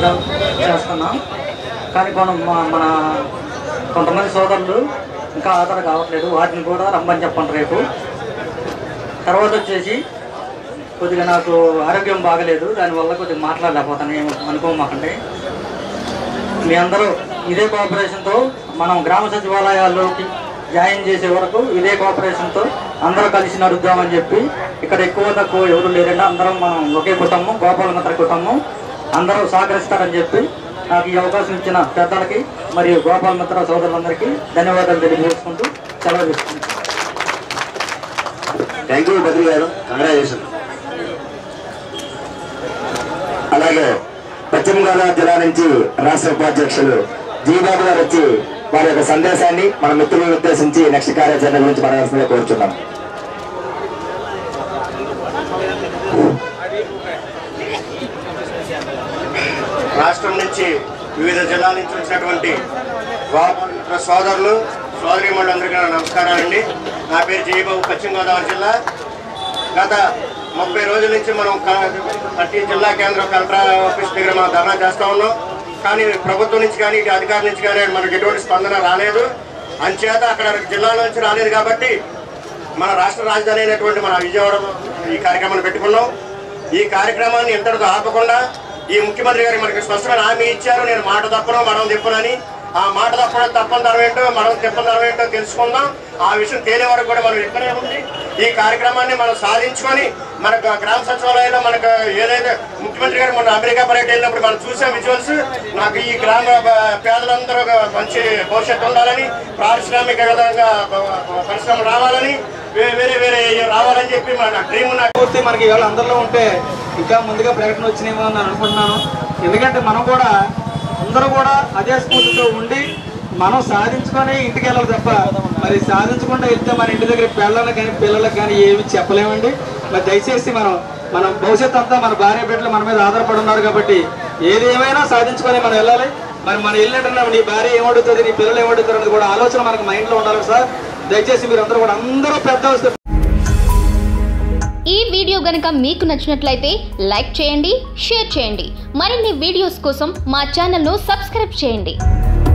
programme చేస్తున్నాం కానీ మనం మా- మన కొంతమంది సోదరులు ఇంకా ఆధార కావట్లేదు వాటిని కూడా రమ్మని చెప్పండి రేపు తర్వాత వచ్చేసి కొద్దిగా నాకు ఆరోగ్యం బాగలేదు దానివల్ల కొద్దిగా మాట్లాడలేకపోతాను ఏం అనుకోమాకండి మీ అందరూ ఇదే కోఆపరేషన్తో మనం గ్రామ సచివాలయాల్లోకి జాయిన్ చేసే వరకు ఇదే కోఆపరేషన్తో అందరూ కలిసి నడుద్దామని చెప్పి ఇక్కడ ఎక్కువ తక్కువ ఎవరు లేరంటే అందరం మనం ఒకే కుటుంబం గోపాలమిత్ర కుటుంబం అందరూ సహకరిస్తారని చెప్పి నాకు ఈ అవకాశం ఇచ్చిన పెద్దలకి మరియు గోపాలమిత్ర సోదరులందరికీ ధన్యవాదాలు తెలియజేసుకుంటూ సెలవు తీసుకుంటాం థ్యాంక్ యూ బద్రి గారు కంగ్రాచులేషన్ అలాగే పశ్చిమ గోదావరి జిల్లా నుంచి రాష్ట్ర ఉపాధ్యక్షులు జీబాబు గారు వచ్చి వారి యొక్క సందేశాన్ని మన మిత్రులను ఉద్దేశించి నెక్స్ట్ కార్యాచరణ గురించి మనవలసిందిగా కోరుచున్నాం రాష్ట్రం నుంచి వివిధ జిల్లాల నుంచి వచ్చినటువంటి గోపాల సోదరులు సోదరిమణులందరికీ నా నమస్కారాలండి నా పేరు జయబాబు పశ్చిమ గోదావరి జిల్లా గత ముప్పై రోజుల నుంచి మనం క- ప్రతి జిల్లా కేంద్రం కలెక్టర్ ఆఫీస్ దగ్గర మనం ధర్నా చేస్తూ ఉన్నాం కానీ ప్రభుత్వం నుంచి కానీ ఇటు అధికారుల నుంచి కానీ మనకు ఎటువంటి స్పందన రాలేదు అంచేత అక్కడ జిల్లాల నుంచి రాలేదు కాబట్టి మన రాష్ట్ర రాజధాని అయినటువంటి మన విజయవాడలో ఈ కార్యక్రమాన్ని పెట్టుకున్నాం ఈ కార్యక్రమాన్ని ఇంతటితో ఆపకుండా ఈ ముఖ్యమంత్రి గారు మనకి స్పష్టమైన హామీ ఇచ్చారు నేను మాట తప్పను మనం తిప్పనని ఆ మాట తప్పడం తప్పనితరం ఏంటో మనం తిప్పనితరం ఏంటో తెలుసుకుందాం ఆ విషయం తేలే వరకు కూడా మనం ఇక్కడే ఉంది ఈ కార్యక్రమాన్ని మనం సాధించుకొని మనకు గ్రామ సచివాలయంలో మనకు ఏదైతే ముఖ్యమంత్రి గారు మన అమెరికా పర్యటన వెళ్ళినప్పుడు మనం చూసాం విజువల్స్ నాకు ఈ గ్రామ ప- పేదలందరూ ఒక మంచి భవిష్యత్తు ఉండాలని పారిశ్రామిక విధంగా పరిశ్రమ రావాలని వే- వేరే వేరే రావాలని చెప్పి మన డ్రీమ్ నాకు పూర్తి మనకి ఇవాళ అందరిలో ఉంటే ఇంకా ముందుగా ప్రకటన వచ్చినేమో అని అనుకుంటున్నాను ఎందుకంటే మనం కూడా అందరూ కూడా అదే స్ఫూర్తితో ఉండి మనం సాధించుకొని ఇంటికి వెళ్ళాలి తప్ప మరి సాధించకుండా వెళ్తే మన ఇంటి దగ్గర పిల్లలకు కానీ పిల్లలకు కానీ ఏమి చెప్పలేమండి మరి దయచేసి మనం మన భవిష్యత్తు అంతా మన భార్య బిడ్డలు మన మీద ఆధారపడి ఉన్నారు కాబట్టి ఏది ఏమైనా సాధించుకొని మనం వెళ్ళాలి మరి మనం వెళ్ళినట్టున్నా నీ భార్య ఏమడుగుతుంది నీ పిల్లలు ఏమడుగుతారు అనేది కూడా ఆలోచన మనకు మైండ్లో ఉండాలి సార్ దయచేసి మీరు అందరూ కూడా అందరూ పెద్ద వస్తే ఈ వీడియో గనుక మీకు నచ్చినట్లయితే లైక్ చేయండి షేర్ చేయండి మరిన్ని వీడియోస్ కోసం మా ఛానల్ను సబ్స్క్రైబ్ చేయండి